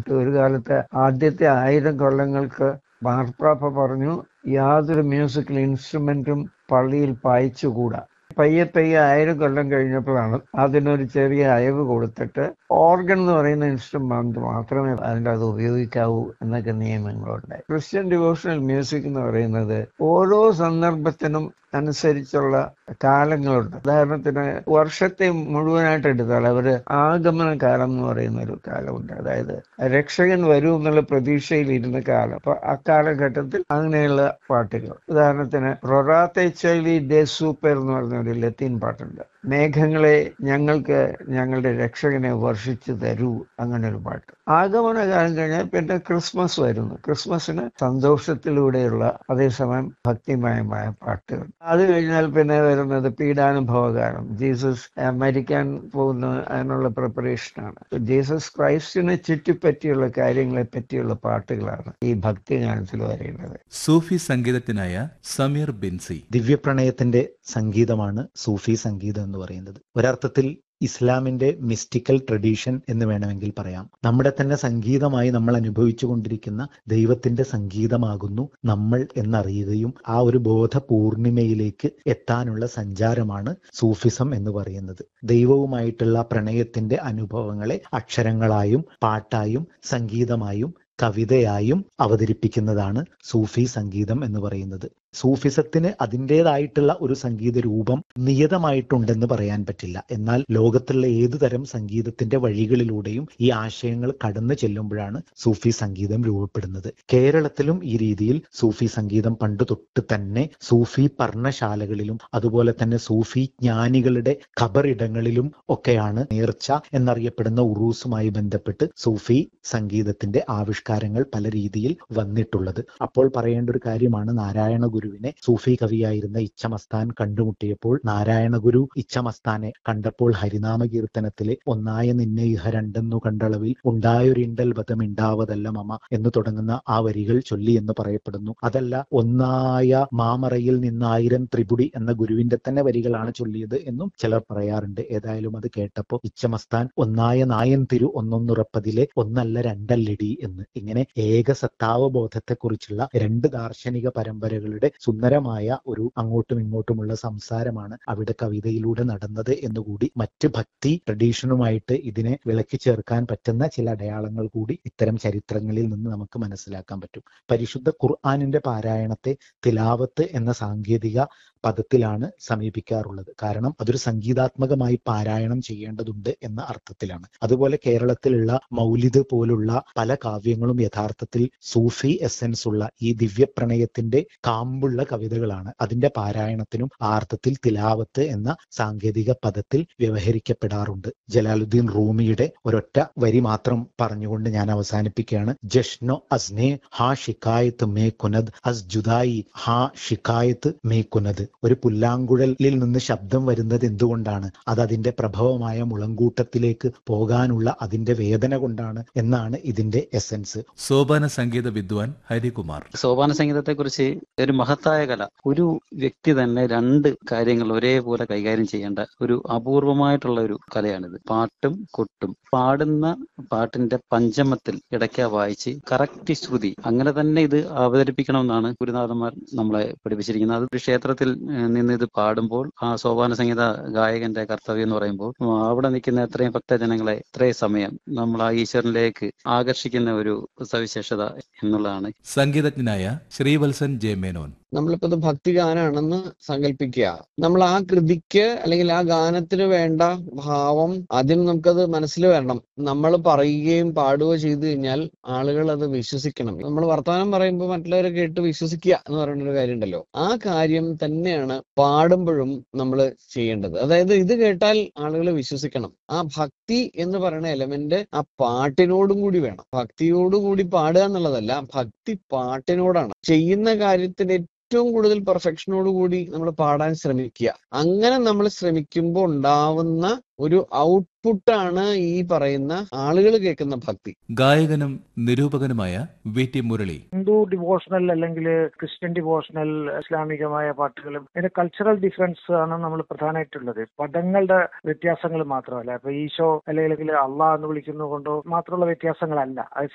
പാട്ട് ഒരു കാലത്ത് ആദ്യത്തെ ആയിരം കൊല്ലങ്ങൾക്ക് മാർപ്പാപ്പ പറഞ്ഞു യാതൊരു മ്യൂസിക്കൽ ഇൻസ്ട്രുമെന്റും പള്ളിയിൽ പായിച്ചുകൂടാ പയ്യെ പയ്യെ ആയിരം കൊല്ലം കഴിഞ്ഞപ്പോഴാണ് അതിനൊരു ചെറിയ അയവ് കൊടുത്തിട്ട് ഓർഗൻ എന്ന് പറയുന്ന ഇൻസ്ട്രുമെന്റ് മാത്രമേ അതിൻ്റെ അത് ഉപയോഗിക്കാവൂ എന്നൊക്കെ നിയമങ്ങളുണ്ടായി ക്രിസ്ത്യൻ ഡിവോഷണൽ മ്യൂസിക് എന്ന് പറയുന്നത് ഓരോ സന്ദർഭത്തിനും അനുസരിച്ചുള്ള കാലങ്ങളുണ്ട് ഉദാഹരണത്തിന് വർഷത്തെ മുഴുവനായിട്ട് എടുത്താൽ അവര് ആഗമന കാലം എന്ന് പറയുന്ന ഒരു കാലമുണ്ട് അതായത് രക്ഷകൻ വരും എന്നുള്ള പ്രതീക്ഷയിൽ ഇരുന്ന കാലം അപ്പൊ ആ കാലഘട്ടത്തിൽ അങ്ങനെയുള്ള പാട്ടുകൾ ഉദാഹരണത്തിന് റൊറാത്തെ ചൈലി ഡേ സൂപ്പർ എന്ന് പറഞ്ഞ ഒരു ലത്തീൻ പാട്ടുണ്ട് മേഘങ്ങളെ ഞങ്ങൾക്ക് ഞങ്ങളുടെ രക്ഷകനെ വർഷിച്ചു തരൂ അങ്ങനെ ഒരു പാട്ട് ആഗമന കാലം കഴിഞ്ഞാൽ പിന്നെ ക്രിസ്മസ് വരുന്നു ക്രിസ്മസിന് സന്തോഷത്തിലൂടെയുള്ള അതേസമയം ഭക്തിമയമായ പാട്ടുകൾ അത് കഴിഞ്ഞാൽ പിന്നെ വരുന്നത് പീഡാനുഭവകാലം ജീസസ് മരിക്കാൻ പോകുന്ന അതിനുള്ള പ്രിപ്പറേഷനാണ് ജീസസ് ക്രൈസ്റ്റിനെ ചുറ്റിപ്പറ്റിയുള്ള കാര്യങ്ങളെ പറ്റിയുള്ള പാട്ടുകളാണ് ഈ ഭക്തിഗാനത്തിൽ വരേണ്ടത് സൂഫി സംഗീതജ്ഞനായ സമീർ ബിൻസി ദിവ്യപ്രണയത്തിന്റെ സംഗീതമാണ് സൂഫി സംഗീതം എന്ന് പറയുന്നത് ഒരർത്ഥത്തിൽ ഇസ്ലാമിന്റെ മിസ്റ്റിക്കൽ ട്രഡീഷൻ എന്ന് വേണമെങ്കിൽ പറയാം നമ്മുടെ തന്നെ സംഗീതമായി നമ്മൾ അനുഭവിച്ചു കൊണ്ടിരിക്കുന്ന ദൈവത്തിന്റെ സംഗീതമാകുന്നു നമ്മൾ എന്നറിയുകയും ആ ഒരു ബോധ പൂർണിമയിലേക്ക് എത്താനുള്ള സഞ്ചാരമാണ് സൂഫിസം എന്ന് പറയുന്നത് ദൈവവുമായിട്ടുള്ള പ്രണയത്തിന്റെ അനുഭവങ്ങളെ അക്ഷരങ്ങളായും പാട്ടായും സംഗീതമായും കവിതയായും അവതരിപ്പിക്കുന്നതാണ് സൂഫി സംഗീതം എന്ന് പറയുന്നത് സൂഫിസത്തിന് അതിൻ്റെതായിട്ടുള്ള ഒരു സംഗീത രൂപം നിയതമായിട്ടുണ്ടെന്ന് പറയാൻ പറ്റില്ല എന്നാൽ ലോകത്തുള്ള ഏതു തരം സംഗീതത്തിന്റെ വഴികളിലൂടെയും ഈ ആശയങ്ങൾ കടന്നു ചെല്ലുമ്പോഴാണ് സൂഫി സംഗീതം രൂപപ്പെടുന്നത് കേരളത്തിലും ഈ രീതിയിൽ സൂഫി സംഗീതം പണ്ട് തൊട്ട് തന്നെ സൂഫി പർണശാലകളിലും അതുപോലെ തന്നെ സൂഫി ജ്ഞാനികളുടെ ഖബറിടങ്ങളിലും ഒക്കെയാണ് നേർച്ച എന്നറിയപ്പെടുന്ന ഉറൂസുമായി ബന്ധപ്പെട്ട് സൂഫി സംഗീതത്തിന്റെ ആവിഷ്കാരങ്ങൾ പല രീതിയിൽ വന്നിട്ടുള്ളത് അപ്പോൾ പറയേണ്ട ഒരു കാര്യമാണ് നാരായണ ഗുരുവിനെ സൂഫി കവിയായിരുന്ന ഇച്ഛമസ്താൻ കണ്ടുമുട്ടിയപ്പോൾ നാരായണ ഗുരു ഇച്ഛമസ്താനെ കണ്ടപ്പോൾ ഹരിനാമ കീർത്തനത്തിലെ ഒന്നായ നിന്നെ ഇഹ രണ്ടെന്നു കണ്ടളവിൽ ഉണ്ടായൊരിണ്ടൽ ബതം ഉണ്ടാവതല്ല മമ എന്ന് തുടങ്ങുന്ന ആ വരികൾ ചൊല്ലി എന്ന് പറയപ്പെടുന്നു അതല്ല ഒന്നായ മാമറയിൽ നിന്നായിരം ത്രിപുടി എന്ന ഗുരുവിന്റെ തന്നെ വരികളാണ് ചൊല്ലിയത് എന്നും ചിലർ പറയാറുണ്ട് ഏതായാലും അത് കേട്ടപ്പോൾ ഇച്ഛമസ്താൻ ഒന്നായ നായൻ തിരു ഒന്നൊന്നുറപ്പതിലെ ഒന്നല്ല രണ്ടല്ലടി എന്ന് ഇങ്ങനെ ഏക സത്താവബോധത്തെക്കുറിച്ചുള്ള രണ്ട് ദാർശനിക പരമ്പരകളുടെ സുന്ദരമായ ഒരു അങ്ങോട്ടും ഇങ്ങോട്ടുമുള്ള സംസാരമാണ് അവിടെ കവിതയിലൂടെ നടന്നത് എന്നുകൂടി മറ്റ് ഭക്തി ട്രഡീഷനുമായിട്ട് ഇതിനെ വിളക്കി ചേർക്കാൻ പറ്റുന്ന ചില അടയാളങ്ങൾ കൂടി ഇത്തരം ചരിത്രങ്ങളിൽ നിന്ന് നമുക്ക് മനസ്സിലാക്കാൻ പറ്റും പരിശുദ്ധ ഖുർആാനിന്റെ പാരായണത്തെ തിലാവത്ത് എന്ന സാങ്കേതിക പദത്തിലാണ് സമീപിക്കാറുള്ളത് കാരണം അതൊരു സംഗീതാത്മകമായി പാരായണം ചെയ്യേണ്ടതുണ്ട് എന്ന അർത്ഥത്തിലാണ് അതുപോലെ കേരളത്തിലുള്ള മൗലിദ് പോലുള്ള പല കാവ്യങ്ങളും യഥാർത്ഥത്തിൽ സൂഫി എസൻസ് ഉള്ള ഈ ദിവ്യപ്രണയത്തിന്റെ കാമ്പുള്ള കവിതകളാണ് അതിന്റെ പാരായണത്തിനും ആ അർത്ഥത്തിൽ തിലാവത്ത് എന്ന സാങ്കേതിക പദത്തിൽ വ്യവഹരിക്കപ്പെടാറുണ്ട് ജലാലുദ്ദീൻ റൂമിയുടെ ഒരൊറ്റ വരി മാത്രം പറഞ്ഞുകൊണ്ട് ഞാൻ അവസാനിപ്പിക്കുകയാണ് ജഷ്നോ അസ്നെ ഹാ ഷിക്കായത്ത് മേ കുനദ് അസ് ജുദായി ഹാ ഷിക്കായത്ത് മേ കുനദ് ഒരു പുല്ലാങ്കുഴലിൽ നിന്ന് ശബ്ദം വരുന്നത് എന്തുകൊണ്ടാണ് അത് അതിന്റെ പ്രഭവമായ മുളങ്കൂട്ടത്തിലേക്ക് പോകാനുള്ള അതിന്റെ വേദന കൊണ്ടാണ് എന്നാണ് ഇതിന്റെ എസൻസ് സോപാന സംഗീത വിദ്വാൻ ഹരികുമാർ സോപാന സംഗീതത്തെക്കുറിച്ച് ഒരു മഹത്തായ കല ഒരു വ്യക്തി തന്നെ രണ്ട് കാര്യങ്ങൾ ഒരേപോലെ കൈകാര്യം ചെയ്യേണ്ട ഒരു അപൂർവമായിട്ടുള്ള ഒരു കലയാണിത് പാട്ടും കൊട്ടും പാടുന്ന പാട്ടിന്റെ പഞ്ചമത്തിൽ ഇടയ്ക്ക വായിച്ച് കറക്റ്റ് ശ്രുതി അങ്ങനെ തന്നെ ഇത് അവതരിപ്പിക്കണമെന്നാണ് ഗുരുനാഥന്മാർ നമ്മളെ പഠിപ്പിച്ചിരിക്കുന്നത് അത് ഒരു ക്ഷേത്രത്തിൽ ഏഹ്, നിന്ന് ഇത് പാടുമ്പോൾ ആ സോപാന സംഗീത ഗായകന്റെ കർത്തവ്യം എന്ന് പറയുമ്പോൾ ആ, അവിടെ നിൽക്കുന്ന എത്രയും ഭക്തജനങ്ങളെ ഇത്രയും സമയം നമ്മൾ ആ ഈശ്വരനിലേക്ക് ആകർഷിക്കുന്ന ഒരു സവിശേഷത എന്നുള്ളതാണ് സംഗീതജ്ഞനായ ശ്രീവത്സൻ ജെ മേനോൻ നമ്മളിപ്പോ ഇത് ഭക്തി ഗാനാണെന്ന് സങ്കല്പിക്കുക നമ്മൾ ആ കൃതിക്ക് അല്ലെങ്കിൽ ആ ഗാനത്തിന് വേണ്ട ഭാവം ആദ്യം നമുക്കത് മനസ്സിൽ വരണം നമ്മൾ പറയുകയും പാടുകയോ ചെയ്തു കഴിഞ്ഞാൽ ആളുകൾ അത് വിശ്വസിക്കണം നമ്മൾ വർത്തമാനം പറയുമ്പോൾ മറ്റുള്ളവരെ കേട്ട് വിശ്വസിക്കുക എന്ന് പറയുന്ന ഒരു കാര്യം ഉണ്ടല്ലോ ആ കാര്യം തന്നെയാണ് പാടുമ്പോഴും നമ്മൾ ചെയ്യേണ്ടത് അതായത് ഇത് കേട്ടാൽ ആളുകൾ വിശ്വസിക്കണം ആ ഭക്തി എന്ന് പറയുന്ന എലമെന്റ് ആ പാട്ടിനോടും കൂടി വേണം ഭക്തിയോടുകൂടി പാടുക എന്നുള്ളതല്ല ഭക്തി പാട്ടിനോടാണ് ചെയ്യുന്ന കാര്യത്തിന് ഏറ്റവും കൂടുതൽ പെർഫെക്ഷനോട് കൂടി നമ്മൾ പാടാൻ ശ്രമിക്കുക അങ്ങനെ നമ്മൾ ശ്രമിക്കുമ്പോൾ ഉണ്ടാവുന്ന ഒരു ഔട്ട്പുട്ടാണ് ഈ പറയുന്ന ആളുകൾ കേൾക്കുന്ന ഭക്തി ഗായകനും നിരൂപകനുമായ V T Murali Hindu devotional അല്ലെങ്കിൽ ക്രിസ്ത്യൻ ഡിവോഷണൽ ഇസ്ലാമികമായ പാട്ടുകളും ഇതിന്റെ കൾച്ചറൽ ഡിഫറൻസ് ആണ് നമ്മൾ പ്രധാനമായിട്ടുള്ളത് പദങ്ങളുടെ വ്യത്യാസങ്ങൾ മാത്രമല്ല ഇപ്പൊ ഈശോ അല്ലെങ്കിൽ അള്ളാഹ് എന്ന് വിളിക്കുന്നത് കൊണ്ടോ മാത്രമുള്ള വ്യത്യാസങ്ങളല്ല അത്